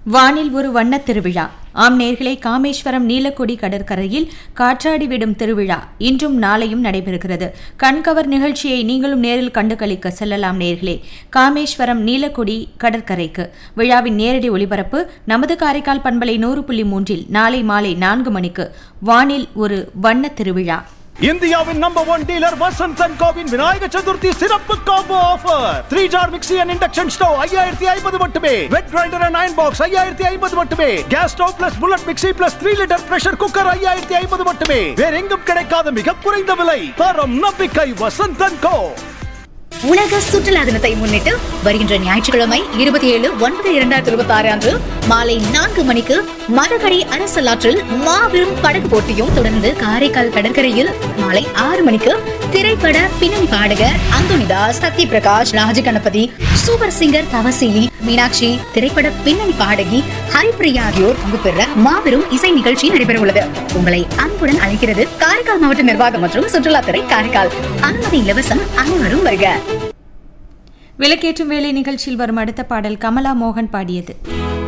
வானில் ஒரு வண்ணத் திருவிழா ஆம் நேர்களே காமேஸ்வரம் நீலக்கொடி கடற்கரையில் காற்றாடி விடும் திருவிழா இன்றும் நாளையும் நடைபெறுகிறது கண்கவர் நிகழ்ச்சியை நீங்களும் நேரில் கண்டு களிக்க செல்லலாம் நேர்களே காமேஸ்வரம் நீலக்கொடி கடற்கரைக்கு விழாவின் நேரடி ஒளிபரப்பு நமது காரைக்கால் பண்பலை நூறு புள்ளி மூன்றில் நாளை மாலை நான்கு மணிக்கு வானில் ஒரு வண்ணத் திருவிழா இந்தியாவின் number one dealer Vasanth and கோவின் விநாயக சதுர்த்தி சிறப்பு combo offer three jar mixie and induction stove ஐயாயிரத்தி ஐம்பது மட்டுமே wet grinder and iron box ஐயாயிரத்தி ஐம்பது மட்டுமே gas stove plus bullet mixie plus three litre pressure cooker ஐயாயிரத்தி ஐம்பது மட்டுமே வேற எங்கும் கிடைக்காத மிக குறைந்த விலை தரம் நம்பிக்கை வசந்த் அண்ட் கோ உலக சுற்றுலா தினத்தை முன்னிட்டு வருகின்ற ஞாயிற்றுக்கிழமை இருபத்தி ஏழு ஒன்பது இரண்டாயிரத்தி இருபத்தி ஆறு அன்று மாலை நான்கு மணிக்கு மதகடி அரசலாற்றில் மாபெரும் படகு போட்டியும் தொடர்ந்து காரைக்கால் கடற்கரையில் மாலை ஆறு மணிக்கு திரைப்பட பின்னணி பாடகர் அந்தோனிதாஸ் சத்ய பிரகாஷ் ராஜ கணபதி சூப்பர் சிங்கர் தவசீலி மீனாட்சி திரைப்பட பின்னணி பாடகி ஹரிப்பிரியா ஆகியோர் பங்கு பெற மாபெரும் இசை நிகழ்ச்சி நடைபெற உள்ளது உங்களை அன்புடன் அழைக்கிறது காரைக்கால் மாவட்ட நிர்வாகம் மற்றும் சுற்றுலாத்துறை காரைக்கால் அனுமதி இலவசம் அனைவரும் வருக விளக்கேற்றும் வேலை நிகழ்ச்சியில் வரும் அடுத்த பாடல் கமலா மோகன் பாடியது